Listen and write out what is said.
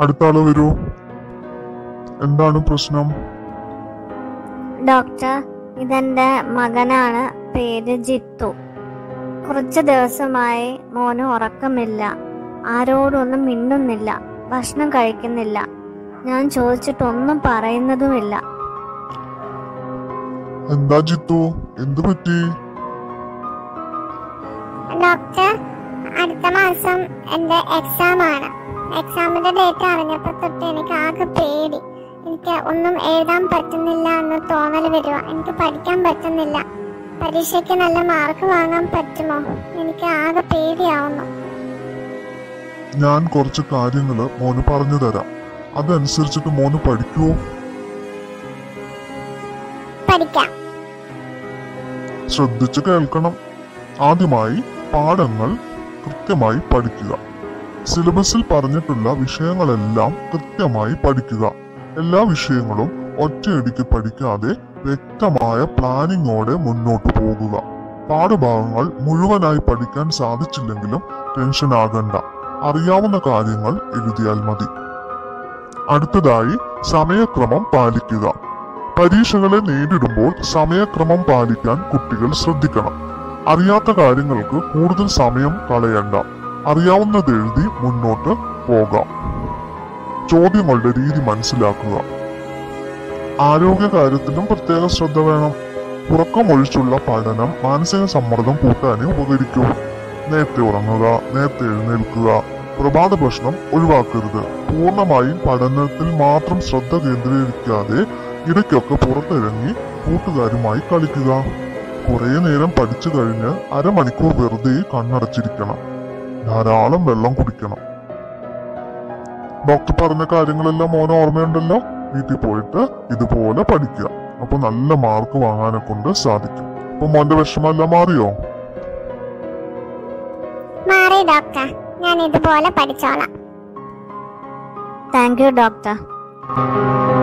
അടുത്ത ആള് വരൂ എന്താണ് പ്രശ്നം ഡോക്ടർ ഇതെന്റെ മകനാണ് പേര് ജിത്തു കുറച്ച് ദിവസമായി മോന് ഉറക്കമില്ല ആരോടൊന്നും മിണ്ടുന്നില്ല ഭക്ഷണം കഴിക്കുന്നില്ല ഞാൻ ചോദിച്ചിട്ടൊന്നും പറയുന്നതുമില്ല എന്താ ജിത്തു എന്തു പറ്റി ഡോക്ടർ അടുത്ത മാസം എന്റെ എക്സാം ആണ് എക്സാമിന്റെ ഡേറ്റ് അറിഞ്ഞപ്പോ തൊട്ട് എനിക്ക് ആകെ പേടി എനിക്ക് ഒന്നും എഴുതാൻ പറ്റുന്നില്ല എന്ന് തോന്നൽ വരുക എനിക്ക് പഠിക്കാൻ പറ്റുന്നില്ല പരീക്ഷയ്ക്ക് നല്ല മാർക്ക് വാങ്ങാൻ പറ്റുമോ എനിക്ക് ആകെ പേടിയാവുന്നു ഞാൻ കുറച്ച് കാര്യങ്ങള് മോന് പറഞ്ഞു തരാം അതനുസരിച്ചിട്ട് മോന് പഠിക്കുവോ പഠിക്കാം ശ്രദ്ധിച്ച് കേൾക്കണം ആദ്യമായി പാഠങ്ങൾ കൃത്യമായി പഠിക്കുക സിലബസിൽ പറഞ്ഞിട്ടുള്ള വിഷയങ്ങളെല്ലാം കൃത്യമായി പഠിക്കുക എല്ലാ വിഷയങ്ങളും ഒറ്റയടിക്ക് പഠിക്കാതെ വ്യക്തമായ പ്ലാനിങ്ങോടെ മുന്നോട്ട് പോകുക പാഠഭാഗങ്ങൾ മുഴുവനായി പഠിക്കാൻ സാധിച്ചില്ലെങ്കിലും ടെൻഷൻ ആകണ്ട അറിയാവുന്ന കാര്യങ്ങൾ എഴുതിയാൽ മതി അടുത്തതായി സമയക്രമം പാലിക്കുക പരീക്ഷകളെ നേരിടുമ്പോൾ സമയക്രമം പാലിക്കാൻ കുട്ടികൾ ശ്രദ്ധിക്കണം അറിയാത്ത കാര്യങ്ങൾക്ക് കൂടുതൽ സമയം കളയണ്ട അറിയാവുന്നത് എഴുതി മുന്നോട്ട് പോകാം ചോദ്യങ്ങളുടെ രീതി മനസ്സിലാക്കുക ആരോഗ്യ കാര്യത്തിലും പ്രത്യേക ശ്രദ്ധ വേണം ഉറക്കമൊഴിച്ചുള്ള പഠനം മാനസിക സമ്മർദ്ദം കൂട്ടാനേ ഉപകരിക്കൂ നേരത്തെ ഉറങ്ങുക നേരത്തെ എഴുന്നേൽക്കുക പ്രഭാത ഭക്ഷണം ഒഴിവാക്കരുത് പൂർണ്ണമായും പഠനത്തിൽ മാത്രം ശ്രദ്ധ കേന്ദ്രീകരിക്കാതെ ഇടയ്ക്കൊക്കെ പുറത്തിറങ്ങി കൂട്ടുകാരുമായി കളിക്കുക കുറെ നേരം പഠിച്ചു കഴിഞ്ഞ് അരമണിക്കൂർ വെറുതെ കണ്ണടച്ചിരിക്കണം ധാരാളം വെള്ളം കുടിക്കണം ഡോക്ടർ പറഞ്ഞ കാര്യങ്ങളെല്ലാം മോനെ ഓർമ്മയുണ്ടല്ലോ വീട്ടിൽ പോയിട്ട് ഇതുപോലെ പഠിക്കുക അപ്പൊ നല്ല മാർക്ക് വാങ്ങാനെ കൊണ്ട് സാധിക്കും അപ്പൊ മോന്റെ വിഷമെല്ലാം മാറിയോ മാറി ഡോക്ടർ ഞാൻ ഇതുപോലെ പഠിച്ചോളാം താങ്ക് യു ഡോക്ടർ